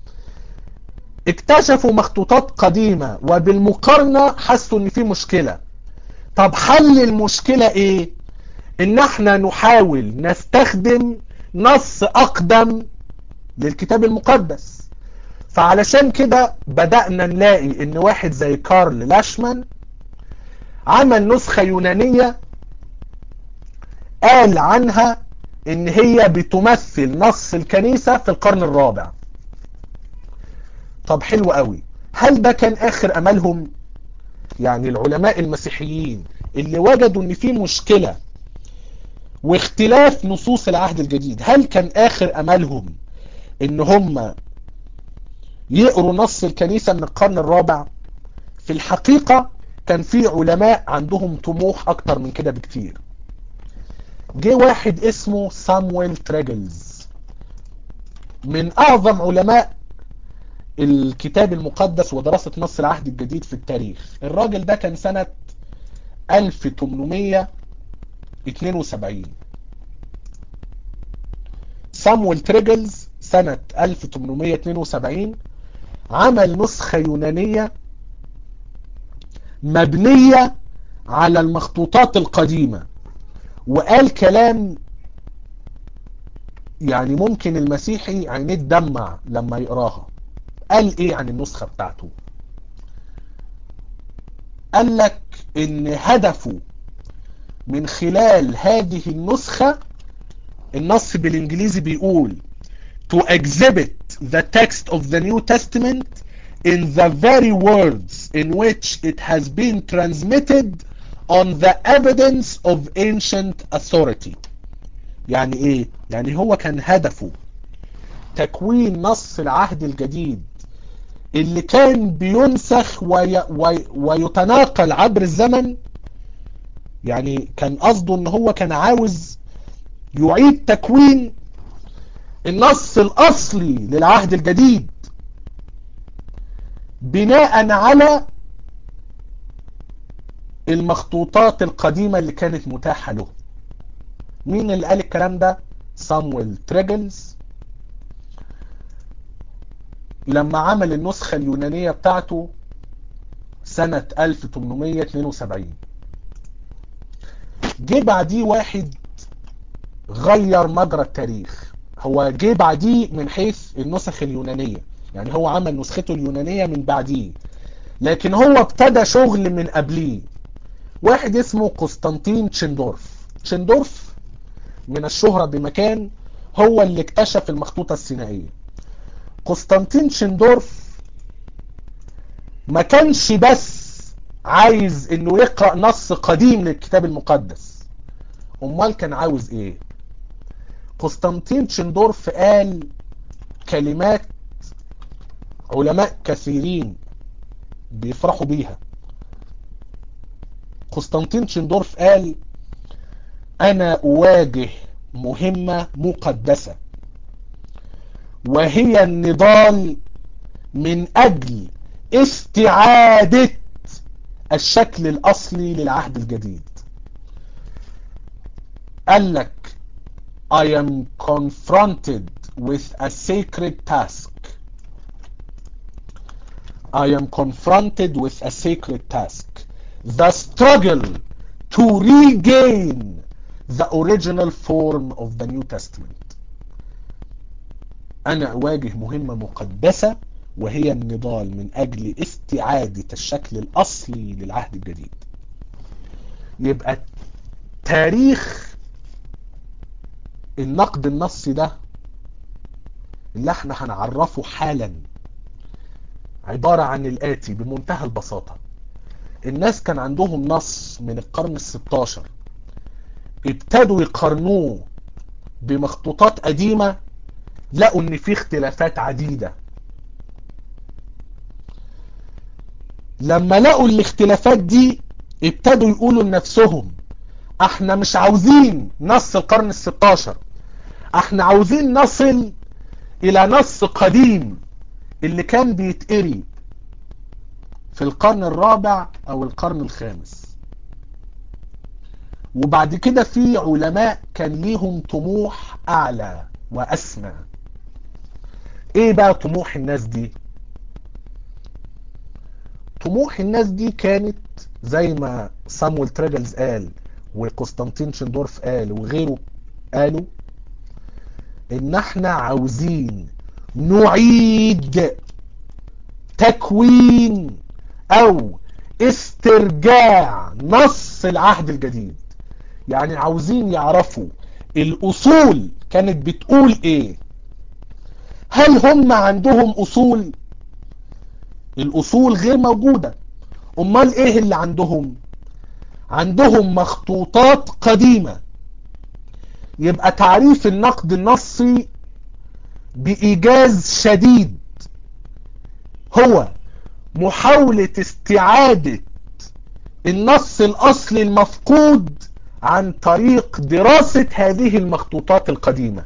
اكتشفوا مخطوطات قديمة وبالمقارنة حسوا ان في مشكلة طب حل المشكلة ايه ان احنا نحاول نستخدم نص اقدم للكتاب المقدس فعلشان كده بدأنا نلاقي ان واحد زي كارل لاشمان عمل نسخة يونانية قال عنها ان هي بتمثل نص الكنيسة في القرن الرابع طب حلو قوي هل ده كان اخر املهم يعني العلماء المسيحيين اللي وجدوا ان في مشكلة واختلاف نصوص العهد الجديد هل كان اخر املهم ان هم يقروا نص الكنيسة من القرن الرابع في الحقيقة كان في علماء عندهم طموح اكتر من كده بكتير جه واحد اسمه سامويل تريجلز من اعظم علماء الكتاب المقدس ودراسة نص العهد الجديد في التاريخ الراجل ده كان سنة 1872 سامويل تريجلز سنة 1872 عمل نسخة يونانية مبنية على المخطوطات القديمة وقال كلام يعني ممكن المسيحي عينيه تدمع لما يقراها قال ايه عن النسخة بتاعته قال لك ان هدفه من خلال هذه النسخة النص بالانجليزي بيقول to exhibit the text of the New Testament in the very words in which it has been transmitted on the evidence of ancient authority يعني ايه يعني هو كان هدفه تكوين نص العهد الجديد اللي كان بينسخ وي وي ويتناقل عبر الزمن يعني كان قصده ان هو كان عاوز يعيد تكوين النص الاصلي للعهد الجديد بناء على المخطوطات القديمة اللي كانت متاحة له مين اللي قال الكلام ده صامويل تريجلز لما عمل النسخة اليونانية بتاعته سنة 1872 جه بعديه واحد غير مجرى التاريخ هو جه بعديه من حيث النسخ اليونانية يعني هو عمل نسخته اليونانية من بعديه لكن هو ابتدى شغل من قبليه واحد اسمه قسطنطين تشندورف تشندورف من الشهرة بمكان هو اللي اكتشف المخطوطة السينائية قسطنطين تشندورف ما كانش بس عايز انه يقرأ نص قديم للكتاب المقدس امال كان عاوز ايه قسطنطين تشندورف قال كلمات علماء كثيرين بيفرحوا بيها قسطنطين تشندورف قال انا اواجه مهمة مقدسة وهي النضال من اجل استعادة الشكل الاصلي للعهد الجديد قال لك I am confronted with a sacred task I am confronted with a sacred task the struggle to regain the original form of the New Testament أنا أواجه مهمة مقدسة وهي النضال من أجل استعادة الشكل الأصلي للعهد الجديد يبقى تاريخ النقد النصي ده اللي احنا هنعرفه حالا عبارة عن الآتي بمنتهى البساطة الناس كان عندهم نص من القرن الستاشر ابتدوا يقارنوه بمخطوطات قديمة لقوا ان في اختلافات عديدة لما لقوا الاختلافات دي ابتدوا يقولوا لنفسهم احنا مش عاوزين نص القرن الستاشر احنا عاوزين نصل الى نص قديم اللي كان بيتقري في القرن الرابع او القرن الخامس وبعد كده في علماء كان ليهم طموح اعلى واسمى ايه بقى طموح الناس دي طموح الناس دي كانت زي ما سامويل تريجلز قال وقسطنطين شندورف قال وغيره قالوا ان احنا عاوزين نعيد تكوين او استرجاع نص العهد الجديد يعني عاوزين يعرفوا الاصول كانت بتقول ايه هل هم عندهم اصول الاصول غير موجودة امال ايه اللي عندهم عندهم مخطوطات قديمة يبقى تعريف النقد النصي بإيجاز شديد هو محاولة استعادة النص الأصلي المفقود عن طريق دراسة هذه المخطوطات القديمة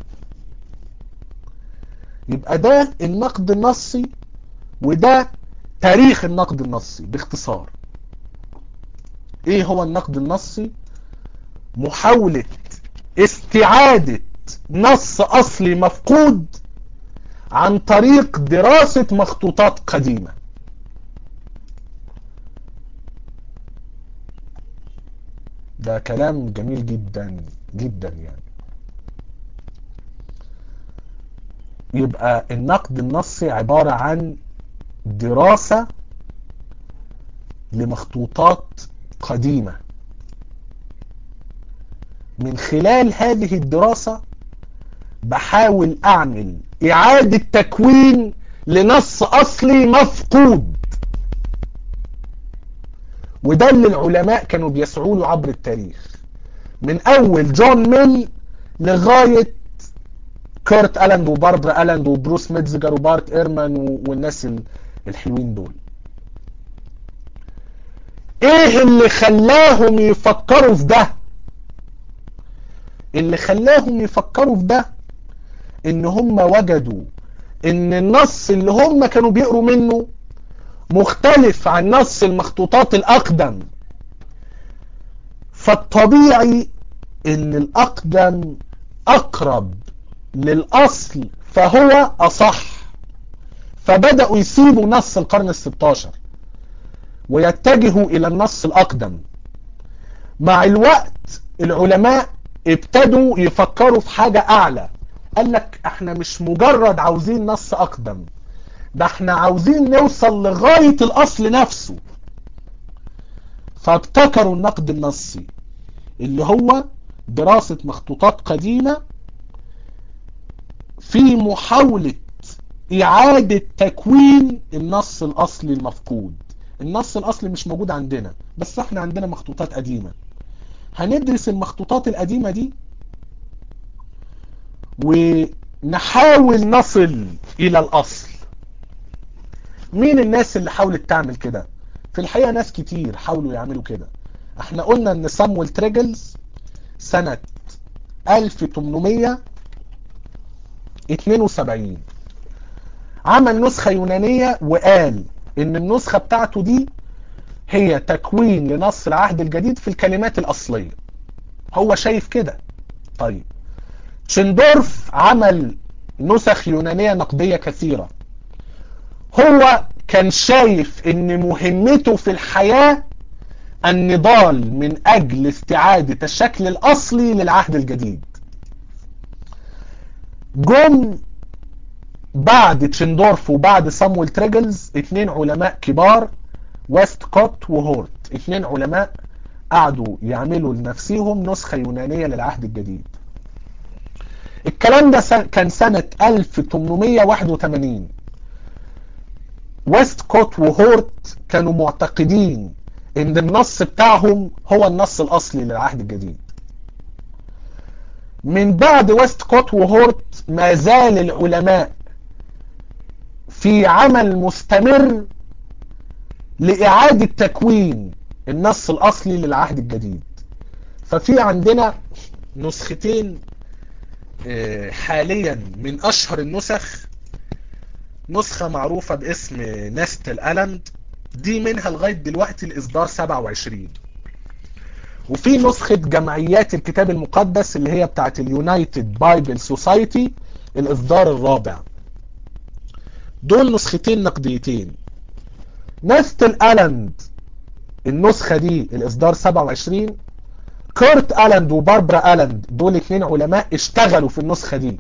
يبقى ده النقد النصي وده تاريخ النقد النصي باختصار ايه هو النقد النصي محاولة استعادة نص اصلي مفقود عن طريق دراسة مخطوطات قديمة ده كلام جميل جدا جدا يعني يبقى النقد النصي عبارة عن دراسة لمخطوطات قديمة من خلال هذه الدراسة بحاول اعمل اعادة تكوين لنص اصلي مفقود وده اللي العلماء كانوا بيسعوا له عبر التاريخ من اول جون ميل لغاية كورت الاند وباربرا الاند وبروس ميتزجر وبارت ايرمان والناس الحلوين دول ايه اللي خلاهم يفكروا في ده اللي خلاهم يفكروا في ده ان هم وجدوا ان النص اللي هم كانوا بيقروا منه مختلف عن نص المخطوطات الاقدم فالطبيعي ان الاقدم اقرب للاصل فهو اصح فبدأوا يسيبوا نص القرن الستاشر ويتجهوا الى النص الاقدم مع الوقت العلماء ابتدوا يفكروا في حاجة اعلى قال لك احنا مش مجرد عاوزين نص اقدم ده احنا عاوزين نوصل لغاية الاصل نفسه فابتكروا النقد النصي اللي هو دراسة مخطوطات قديمة في محاولة اعادة تكوين النص الاصلي المفقود النص الاصلي مش موجود عندنا بس احنا عندنا مخطوطات قديمة هندرس المخطوطات القديمة دي ونحاول نصل الى الاصل مين الناس اللي حاولت تعمل كده في الحقيقة ناس كتير حاولوا يعملوا كده احنا قلنا ان سامويل تريجلز سنة 1872 عمل نسخة يونانية وقال ان النسخة بتاعته دي هي تكوين لنص العهد الجديد في الكلمات الاصلية هو شايف كده طيب تشندورف عمل نسخ يونانية نقدية كثيرة هو كان شايف ان مهمته في الحياة النضال من اجل استعادة الشكل الاصلي للعهد الجديد جم بعد تشندورف وبعد سامويل تريجلز اتنين علماء كبار ويست كوت وهورت اتنين علماء قعدوا يعملوا لنفسهم نسخة يونانية للعهد الجديد الكلام ده كان سنة 1881 ويست كوت وهورت كانوا معتقدين ان النص بتاعهم هو النص الاصلي للعهد الجديد من بعد ويست كوت وهورت ما زال العلماء في عمل مستمر لإعادة تكوين النص الأصلي للعهد الجديد ففي عندنا نسختين حاليا من أشهر النسخ نسخة معروفة باسم نستل ألاند دي منها لغاية دلوقتي الإصدار 27 وفي نسخة جمعيات الكتاب المقدس اللي هي بتاعت اليونايتد بايبل سوسايتي الإصدار الرابع دول نسختين نقديتين نستل ألاند النسخة دي الإصدار 27 كورت ألاند وباربرا ألاند دول اتنين علماء اشتغلوا في النسخة دي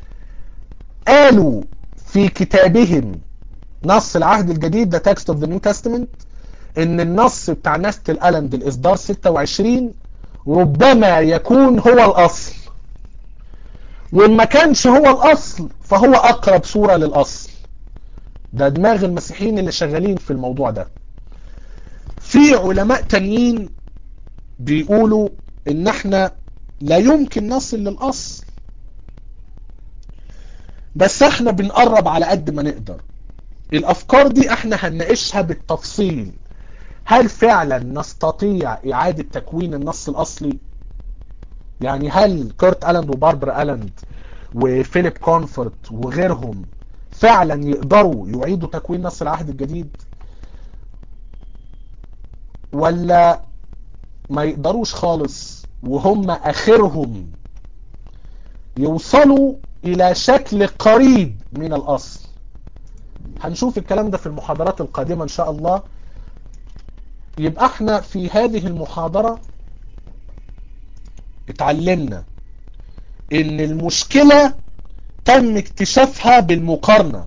قالوا في كتابهم نص العهد الجديد The Text of the New Testament ان النص بتاع نستل ألاند الإصدار 26 ربما يكون هو الأصل وإن ما كانش هو الأصل فهو أقرب صورة للأصل ده دماغ المسيحيين اللي شغالين في الموضوع ده في علماء تانيين بيقولوا ان احنا لا يمكن نصل للاصل بس احنا بنقرب على قد ما نقدر الافكار دي احنا هنناقشها بالتفصيل هل فعلا نستطيع اعادة تكوين النص الاصلي يعني هل كورت ألاند وباربرا ألاند وفيليب كونفورت وغيرهم فعلا يقدروا يعيدوا تكوين نص العهد الجديد ولا ما يقدروش خالص وهم اخرهم يوصلوا الى شكل قريب من الأصل هنشوف الكلام ده في المحاضرات القادمة إن شاء الله يبقى احنا في هذه المحاضرة اتعلمنا ان المشكلة تم اكتشافها بالمقارنة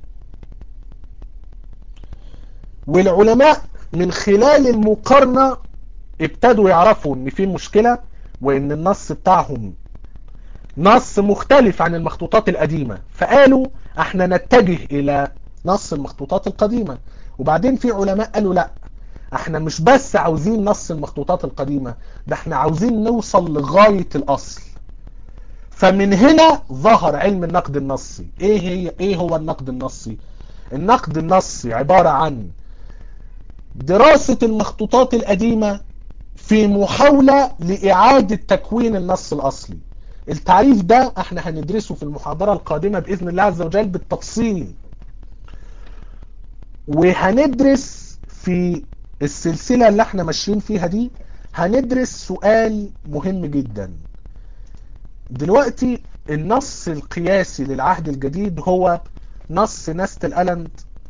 والعلماء من خلال المقارنة ابتدوا يعرفوا ان في مشكلة وان النص بتاعهم نص مختلف عن المخطوطات القديمة فقالوا احنا نتجه الى نص المخطوطات القديمة وبعدين في علماء قالوا لا احنا مش بس عاوزين نص المخطوطات القديمة ده احنا عاوزين نوصل لغاية الاصل فمن هنا ظهر علم النقد النصي ايه هي ايه هو النقد النصي النقد النصي عبارة عن دراسة المخطوطات القديمة في محاولة لإعادة تكوين النص الأصلي التعريف ده احنا هندرسه في المحاضرة القادمة بإذن الله عز وجل بالتفصيل وهندرس في السلسلة اللي احنا ماشيين فيها دي هندرس سؤال مهم جدا دلوقتي النص القياسي للعهد الجديد هو نص نست الألند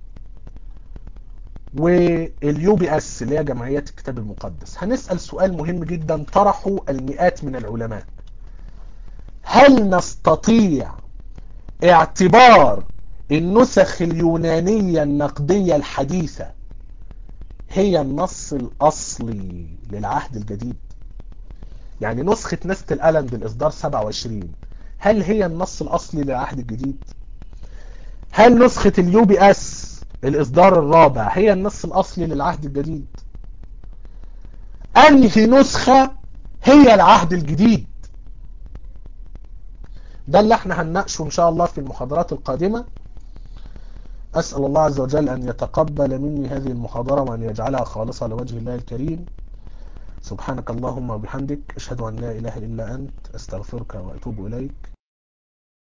واليو بي اس اللي هي جمعيات الكتاب المقدس هنسأل سؤال مهم جدا طرحه المئات من العلماء هل نستطيع اعتبار النسخ اليونانية النقدية الحديثة هي النص الأصلي للعهد الجديد يعني نسخة نست الألند الإصدار 27 هل هي النص الأصلي للعهد الجديد هل نسخة اليو بي اس الإصدار الرابع هي النص الأصلي للعهد الجديد أنهي نسخة هي العهد الجديد ده اللي احنا هنناقشه إن شاء الله في المحاضرات القادمة أسأل الله عز وجل أن يتقبل مني هذه المحاضرة وأن يجعلها خالصة لوجه الله الكريم سبحانك اللهم وبحمدك أشهد أن لا إله إلا أنت أستغفرك وأتوب إليك